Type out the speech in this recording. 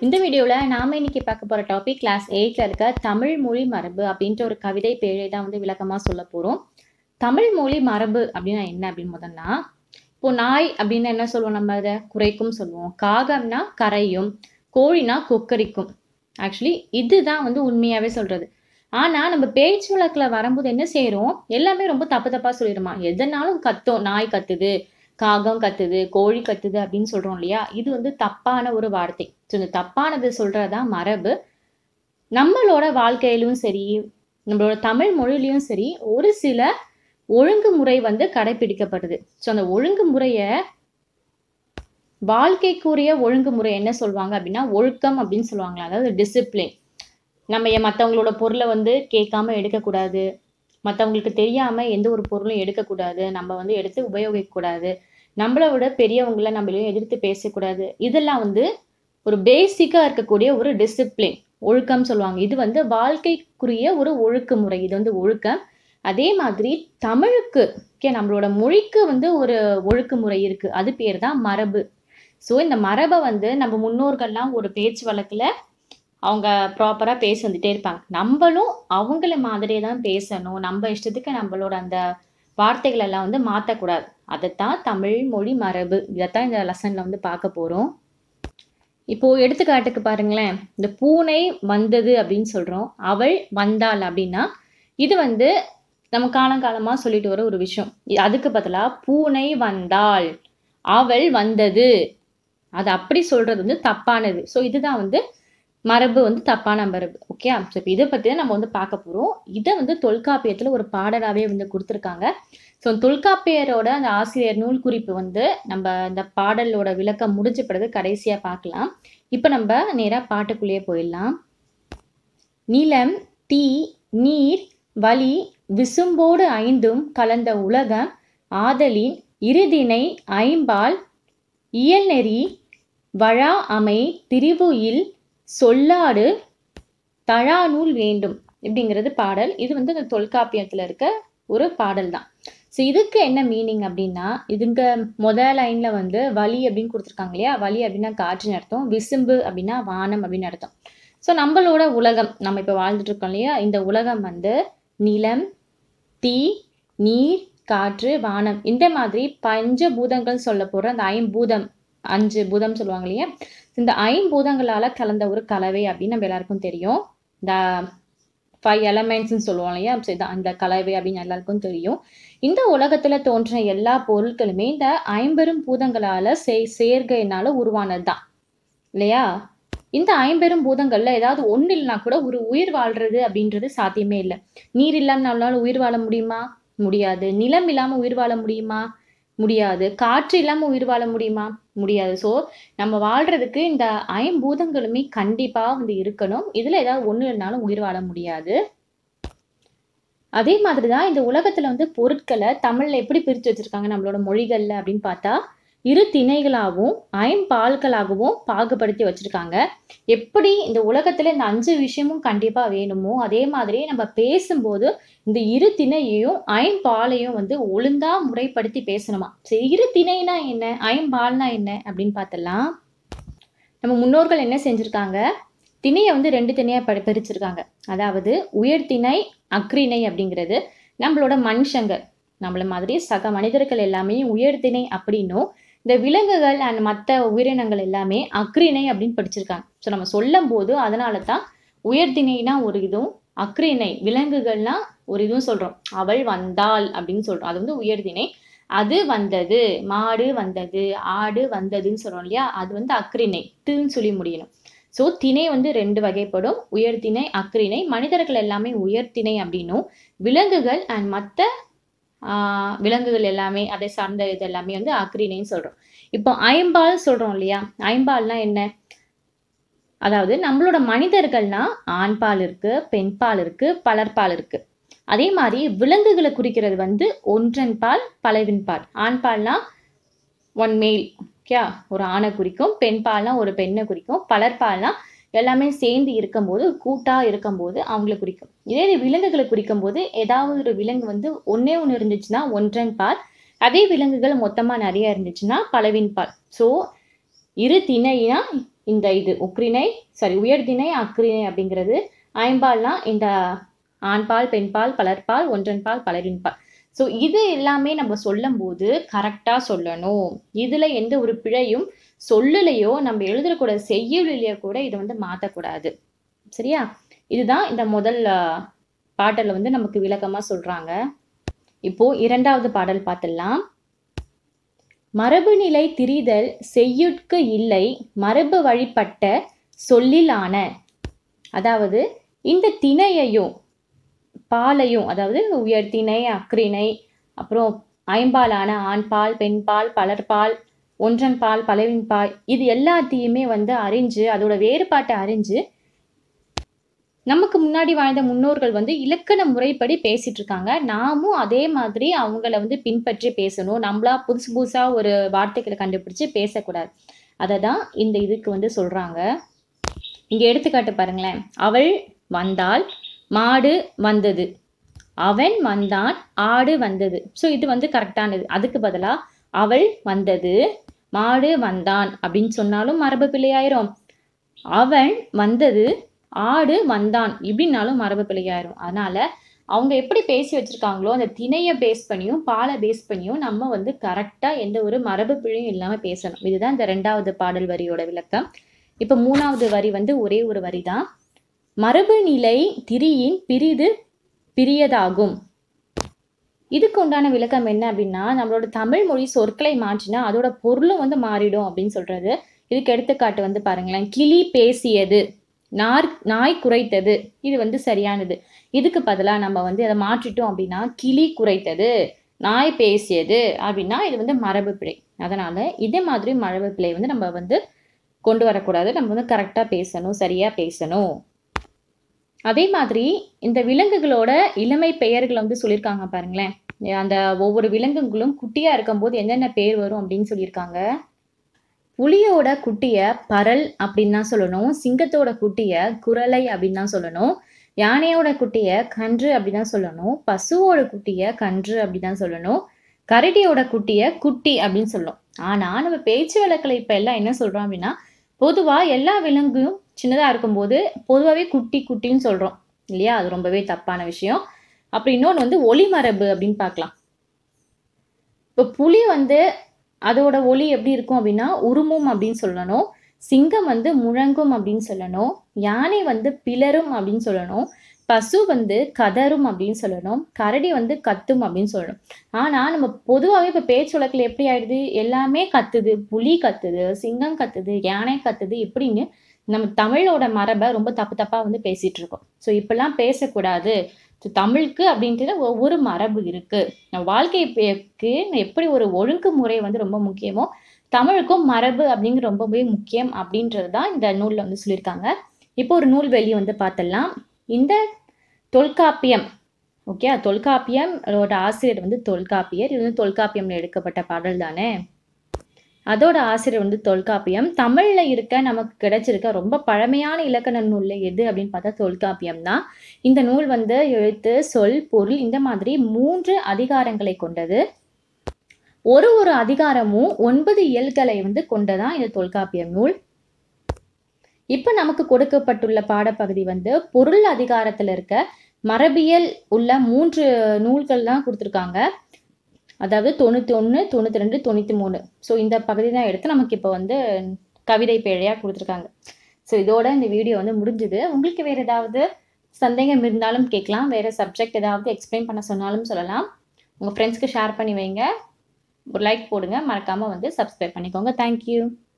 இந்த வீடியோவில் நாம இன்னைக்கு பார்க்க போகிற டாபிக் கிளாஸ் எயிட்டில் இருக்க தமிழ் மொழி மரபு அப்படின்ற ஒரு கவிதை பேழை தான் வந்து விளக்கமாக சொல்ல போகிறோம் தமிழ் மொழி மரபு அப்படின்னா என்ன அப்படின்னு முதல்னா இப்போ நாய் அப்படின்னு என்ன சொல்லுவோம் நம்ம அதை குறைக்கும் சொல்லுவோம் காகம்னா கரையும் கோழினா கொக்கரிக்கும் ஆக்சுவலி இதுதான் வந்து உண்மையாகவே சொல்கிறது ஆனால் நம்ம பேச்சு வழக்கில் வரும்போது என்ன செய்கிறோம் எல்லாமே ரொம்ப தப்பு தப்பாக சொல்லிடுமா எதனாலும் கத்தும் நாய் கத்துது காகம் கத்துது கோழி கத்துது அப்படின்னு சொல்கிறோம் இல்லையா இது வந்து தப்பான ஒரு வார்த்தை ஸோ இந்த தப்பானது சொல்கிறதா மரபு நம்மளோட வாழ்க்கையிலும் சரி நம்மளோட தமிழ் மொழியிலையும் சரி ஒரு சில ஒழுங்குமுறை வந்து கடைபிடிக்கப்படுது ஸோ அந்த ஒழுங்குமுறையை வாழ்க்கைக்குரிய ஒழுங்குமுறை என்ன சொல்லுவாங்க அப்படின்னா ஒழுக்கம் அப்படின்னு சொல்லுவாங்க அதாவது டிசிப்ளின் நம்ம எ- மத்தவங்களோட பொருளை வந்து கேட்காம எடுக்கக்கூடாது மற்றவங்களுக்கு தெரியாமல் எந்த ஒரு பொருளும் எடுக்கக்கூடாது நம்ம வந்து எடுத்து உபயோகிக்கக்கூடாது நம்மளை விட பெரியவங்கள நம்மளையும் எதிர்த்து பேசக்கூடாது இதெல்லாம் வந்து ஒரு பேசிக்காக இருக்கக்கூடிய ஒரு டிசிப்ளின் ஒழுக்கம் சொல்லுவாங்க இது வந்து வாழ்க்கைக்குரிய ஒரு ஒழுக்குமுறை இது வந்து ஒழுக்கம் அதே மாதிரி தமிழுக்கு ஓகே நம்மளோட மொழிக்கு வந்து ஒரு ஒழுக்குமுறை இருக்கு அது பேர் தான் மரபு ஸோ இந்த மரபை வந்து நம்ம முன்னோர்கள்லாம் ஒரு பேச்சு வழக்கில் அவங்க ப்ராப்பராக பேசி வந்துட்டே இருப்பாங்க நம்மளும் அவங்கள மாதிரியே தான் பேசணும் நம்ம இஷ்டத்துக்கு நம்மளோட அந்த வார்த்தைகள் எல்லாம் வந்து மாற்றக்கூடாது அதைத்தான் தமிழ் மொழி மரபு இதைத்தான் இந்த லெசனில் வந்து பார்க்க போகிறோம் இப்போ எடுத்துக்காட்டுக்கு பாருங்களேன் இந்த பூனை வந்தது அப்படின்னு சொல்கிறோம் அவள் வந்தாள் அப்படின்னா இது வந்து நம்ம காலங்காலமாக சொல்லிட்டு வர ஒரு விஷயம் இ- அதுக்கு பதிலாக பூனை வந்தாள் அவள் வந்தது அது அப்படி சொல்கிறது வந்து தப்பானது ஸோ இதுதான் வந்து மரபு வந்து தப்பான மரபு ஓகே ஸோ இப்போ இதை பற்றி தான் நம்ம வந்து பார்க்க போகிறோம் இதை வந்து தொல்காப்பியத்தில் ஒரு பாடலாகவே வந்து கொடுத்துருக்காங்க ஸோ தொல்காப்பியரோட அந்த ஆசிரியர் நூல் குறிப்பு வந்து நம்ம இந்த பாடலோட விளக்கம் முடிஞ்ச பிறகு கடைசியாக பார்க்கலாம் இப்போ நம்ம நேராக பாட்டுக்குள்ளேயே போயிடலாம் நிலம் தீ நீர் வழி விசும்போடு ஐந்தும் கலந்த உலகம் ஆதலின் இருதினை ஐம்பால் இயல்நெறி வழா அமை திரிவுயில் சொல்லாடு தழாநூல் வேண்டும் இப்படிங்கிறது பாடல் இது வந்து இந்த தொல்காப்பியத்தில் இருக்க ஒரு பாடல் தான் ஸோ இதுக்கு என்ன மீனிங் அப்படின்னா இதுங்க முதல் லைனில் வந்து வலி அப்படின்னு கொடுத்துருக்காங்க இல்லையா வலி அப்படின்னா காற்றுன்னு அர்த்தம் விசும்பு அப்படின்னா வானம் அப்படின்னு அர்த்தம் ஸோ நம்மளோட உலகம் நம்ம இப்போ வாழ்ந்துட்டு இருக்கோம் இல்லையா இந்த உலகம் வந்து நிலம் தீ நீர் காற்று வானம் இந்த மாதிரி பஞ்சபூதங்கள் சொல்ல போகிற அந்த ஐம்பூதம் அஞ்சு பூதம் சொல்லுவாங்க இல்லையா இந்த ஐம்பூதங்களால கலந்த ஒரு கலவை அப்படின்னு நம்ம எல்லாருக்கும் தெரியும் இந்த ஃபைவ் எலமெண்ட்ஸ்னு சொல்லுவோம் இல்லையா so இது அந்த கலவை அப்படின்னு எல்லாருக்கும் தெரியும் இந்த உலகத்துல தோன்றின எல்லா பொருட்களுமே இந்த ஐம்பெரும் பூதங்களால சே சேர்க்கையினால உருவானது தான் இல்லையா இந்த ஐம்பெரும் பூதங்கள்ல ஏதாவது ஒண்ணு இல்லைனா கூட ஒரு உயிர் வாழ்றது அப்படின்றது சாத்தியமே இல்லை நீர் இல்லாம நம்மளால உயிர் வாழ முடியுமா முடியாது நிலம் இல்லாம உயிர் வாழ முடியுமா முடியாது காற்று இல்லாம உயிர் வாழ முடியுமா முடியாது ஸோ நம்ம வாழ்றதுக்கு இந்த ஐம்பூதங்களுமே கண்டிப்பா வந்து இருக்கணும் இதுல ஏதாவது ஒண்ணு இல்லைனாலும் உயிர் வாழ முடியாது அதே மாதிரி தான் இந்த உலகத்துல வந்து பொருட்களை தமிழ்ல எப்படி பிரித்து வச்சிருக்காங்க நம்மளோட மொழிகள்ல அப்படின்னு பார்த்தா இரு திணைகளாகவும் ஐம்பால்களாகவும் பாகுபடுத்தி வச்சிருக்காங்க எப்படி இந்த உலகத்துல இந்த அஞ்சு விஷயமும் கண்டிப்பா வேணுமோ அதே மாதிரி நம்ம பேசும்போது இந்த இரு திணையையும் ஐம்பாலையும் வந்து ஒழுங்கா முறைப்படுத்தி பேசணுமா சரி இரு திணைனா என்ன ஐம்பால்னா என்ன அப்படின்னு பார்த்தலாம் நம்ம முன்னோர்கள் என்ன செஞ்சிருக்காங்க திணையை வந்து ரெண்டு திணையா படி பிரிச்சிருக்காங்க அதாவது உயர்திணை அக்ரிணை அப்படிங்கிறது நம்மளோட மனுஷங்க நம்மள மாதிரி சக மனிதர்கள் எல்லாமே உயர்திணை அப்படின்னும் இந்த விலங்குகள் அண்ட் மற்ற உயிரினங்கள் எல்லாமே அக்ரிணை அப்படின்னு படிச்சிருக்காங்க ஸோ நம்ம சொல்லும் போது அதனால தான் உயர்திணைனா ஒரு இதுவும் அக்ரிணை விலங்குகள்னா ஒரு இதுவும் சொல்றோம் அவள் வந்தாள் அப்படின்னு சொல்றோம் அது வந்து உயர்திணை அது வந்தது மாடு வந்தது ஆடு வந்ததுன்னு சொல்றோம் இல்லையா அது வந்து அக்ரிணை தின்னு சொல்லி முடியணும் ஸோ திணை வந்து ரெண்டு வகைப்படும் உயர்திணை அக்ரிணை மனிதர்கள் எல்லாமே உயர்திணை அப்படின்னும் விலங்குகள் அண்ட் மற்ற விலங்குகள் எல்லாமே அதை சார்ந்த இது எல்லாமே வந்து அக்ரிணைன்னு சொல்றோம் இப்போ ஐம்பால் சொல்றோம் இல்லையா ஐம்பால்னா என்ன அதாவது நம்மளோட மனிதர்கள்னா ஆண்பால் இருக்கு பெண்பால் இருக்கு பலர்பால் இருக்கு அதே மாதிரி விலங்குகளை குறிக்கிறது வந்து ஒன்றன் பால் பலவின் பால் ஆண்பால்னா ஒன் மேல் ஓகே ஒரு ஆணை குறிக்கும் பெண் பால்னா ஒரு பெண்ணை குறிக்கும் பலர்பால்னா எல்லாமே சேர்ந்து இருக்கும்போது கூட்டா இருக்கும்போது அவங்கள குறிக்கும் இதே இது விலங்குகளை குறிக்கும் போது ஏதாவது ஒரு விலங்கு வந்து ஒண்ணே ஒன்று இருந்துச்சுன்னா ஒன்றன் பால் அதே விலங்குகள் மொத்தமா நிறைய இருந்துச்சுன்னா பலவின் பால் ஸோ இரு திணைனா இந்த இது உக்ரிணை சாரி உயர்திணை அக்ரிணை அப்படிங்கிறது ஐம்பால்னா இந்த ஆண்பால் பெண்பால் பலர்பால் ஒன்றன்பால் பலரின்பால் ஸோ இது எல்லாமே நம்ம சொல்லும்போது கரெக்டாக சொல்லணும் இதில் எந்த ஒரு பிழையும் சொல்லலையோ நம்ம எழுதக்கூட செய்யுளிலையோ கூட இதை வந்து மாற்றக்கூடாது சரியா இதுதான் இந்த முதல் பாடலில் வந்து நமக்கு விளக்கமாக சொல்கிறாங்க இப்போ இரண்டாவது பாடல் பார்த்துடலாம் மரபுநிலை திரிதல் செய்யுட்கு இல்லை மரபு வழிபட்ட சொல்லிலான அதாவது இந்த திணையையும் பாலையும் அதாவது உயர் திணை அக்ரிணை அப்புறம் ஐம்பாலான ஆண்பால் பெண்பால் பலர்பால் ஒன்றன் பால் பலவின் பால் இது எல்லாத்தையுமே வந்து அறிஞ்சு அதோட வேறுபாட்டை அறிஞ்சு நமக்கு முன்னாடி வாழ்ந்த முன்னோர்கள் வந்து இலக்கண முறைப்படி பேசிட்டு இருக்காங்க நாமும் அதே மாதிரி அவங்கள வந்து பின்பற்றி பேசணும் நம்மளா புதுசு புதுசா ஒரு வார்த்தைகளை கண்டுபிடிச்சு பேசக்கூடாது அதை தான் இந்த இதுக்கு வந்து சொல்றாங்க இங்க எடுத்துக்காட்டு பாருங்களேன் அவள் வந்தாள் மாடு வந்தது அவன் வந்தான் ஆடு வந்தது ஸோ இது வந்து கரெக்டானது அதுக்கு பதிலாக அவள் வந்தது மாடு வந்தான் அப்படின்னு சொன்னாலும் மரபு பிள்ளையாயிரும் அவன் வந்தது ஆடு வந்தான் இப்படின்னாலும் மரபு பிள்ளையாயிரும் அதனால அவங்க எப்படி பேசி வச்சிருக்காங்களோ அந்த திணையை பேஸ் பண்ணியும் பாலை பேஸ் பண்ணியும் நம்ம வந்து கரெக்டாக எந்த ஒரு மரபு பிழையும் இல்லாமல் பேசணும் இதுதான் இந்த ரெண்டாவது பாடல் வரியோட விளக்கம் இப்போ மூணாவது வரி வந்து ஒரே ஒரு வரி தான் மரபு நிலை திரியின் பிரிது பிரியதாகும் இதுக்கு உண்டான விளக்கம் என்ன அப்படின்னா நம்மளோட தமிழ் மொழி சொற்களை மாற்றினா அதோட பொருளும் வந்து மாறிடும் அப்படின்னு சொல்றது இதுக்கு எடுத்துக்காட்டு வந்து பாருங்களேன் கிளி பேசியது நார் நாய் குறைத்தது இது வந்து சரியானது இதுக்கு பதிலாக நம்ம வந்து அதை மாற்றிட்டோம் அப்படின்னா கிளி குறைத்தது நாய் பேசியது அப்படின்னா இது வந்து மரபு பிழை அதனால இதே மாதிரி மரபு பிழை வந்து நம்ம வந்து கொண்டு வரக்கூடாது நம்ம வந்து கரெக்டாக பேசணும் சரியா பேசணும் அதே மாதிரி இந்த விலங்குகளோட இளமை பெயர்களை வந்து சொல்லியிருக்காங்க பாருங்களேன் அந்த ஒவ்வொரு விலங்குகளும் குட்டியா இருக்கும்போது என்னென்ன பேர் வரும் அப்படின்னு சொல்லியிருக்காங்க புலியோட குட்டிய பரல் அப்படின்னு தான் சொல்லணும் சிங்கத்தோட குட்டிய குரலை அப்படின்னு தான் சொல்லணும் யானையோட குட்டிய கன்று அப்படின்னு தான் சொல்லணும் பசுவோட குட்டிய கன்று அப்படின்னு தான் சொல்லணும் கரடியோட குட்டிய குட்டி அப்படின்னு சொல்லணும் ஆனா நம்ம பேச்சு வழக்கில் இப்ப எல்லாம் என்ன சொல்றோம் அப்படின்னா பொதுவா எல்லா விலங்கும் சின்னதா இருக்கும்போது பொதுவாகவே குட்டி குட்டின்னு சொல்றோம் இல்லையா அது ரொம்பவே தப்பான விஷயம் அப்புறம் இன்னொன்று வந்து ஒளி மரபு அப்படின்னு பார்க்கலாம் இப்போ புலி வந்து அதோட ஒலி எப்படி இருக்கும் அப்படின்னா உருமும் அப்படின்னு சொல்லணும் சிங்கம் வந்து முழங்கும் அப்படின்னு சொல்லணும் யானை வந்து பிளரும் அப்படின்னு சொல்லணும் பசு வந்து கதரும் அப்படின்னு சொல்லணும் கரடி வந்து கத்தும் அப்படின்னு சொல்லணும் ஆனால் நம்ம பொதுவாகவே இப்போ பேச்சு வழக்கில் எப்படி ஆயிடுது எல்லாமே கத்துது புலி கத்துது சிங்கம் கத்துது யானை கத்துது இப்படின்னு நம்ம தமிழோட மரபை ரொம்ப தப்பு தப்பாக வந்து பேசிட்டு இருக்கோம் ஸோ இப்பெல்லாம் பேசக்கூடாது ஸோ தமிழுக்கு அப்படின்ட்டு ஒவ்வொரு மரபு இருக்கு நம்ம வாழ்க்கைக்கு எப்படி ஒரு ஒழுங்கு முறை வந்து ரொம்ப முக்கியமோ தமிழுக்கும் மரபு அப்படிங்கிற ரொம்பவே முக்கியம் அப்படின்றது தான் இந்த நூலில் வந்து சொல்லியிருக்காங்க இப்போ ஒரு நூல் வெளியே வந்து பார்த்துடலாம் இந்த தொல்காப்பியம் ஓகே தொல்காப்பியம் அதோட ஆசிரியர் வந்து தொல்காப்பியர் இது வந்து தொல்காப்பியம்ல எடுக்கப்பட்ட பாடல் தானே அதோட ஆசிரியர் வந்து தொல்காப்பியம் தமிழ்ல இருக்க நமக்கு கிடைச்சிருக்க ரொம்ப பழமையான இலக்கண நூல்ல எது அப்படின்னு பார்த்தா தொல்காப்பியம் தான் இந்த நூல் வந்து எழுத்து சொல் பொருள் இந்த மாதிரி மூன்று அதிகாரங்களை கொண்டது ஒரு ஒரு அதிகாரமும் ஒன்பது இயல்களை வந்து கொண்டதான் இந்த தொல்காப்பியம் நூல் இப்ப நமக்கு கொடுக்கப்பட்டுள்ள பாடப்பகுதி வந்து பொருள் அதிகாரத்துல இருக்க மரபியல் உள்ள மூன்று நூல்கள் தான் கொடுத்துருக்காங்க அதாவது தொண்ணூற்றி ஒன்று தொண்ணூற்றி ரெண்டு தொண்ணூற்றி மூணு ஸோ இந்த பகுதி தான் எடுத்து நமக்கு இப்போ வந்து கவிதை பேழையாக கொடுத்துருக்காங்க ஸோ இதோட இந்த வீடியோ வந்து முடிஞ்சுது உங்களுக்கு வேறு ஏதாவது சந்தேகம் இருந்தாலும் கேட்கலாம் வேறு சப்ஜெக்ட் ஏதாவது எக்ஸ்பிளைன் பண்ண சொன்னாலும் சொல்லலாம் உங்கள் ஃப்ரெண்ட்ஸ்க்கு ஷேர் பண்ணி வைங்க ஒரு லைக் போடுங்க மறக்காமல் வந்து சப்ஸ்கிரைப் பண்ணிக்கோங்க தேங்க்யூ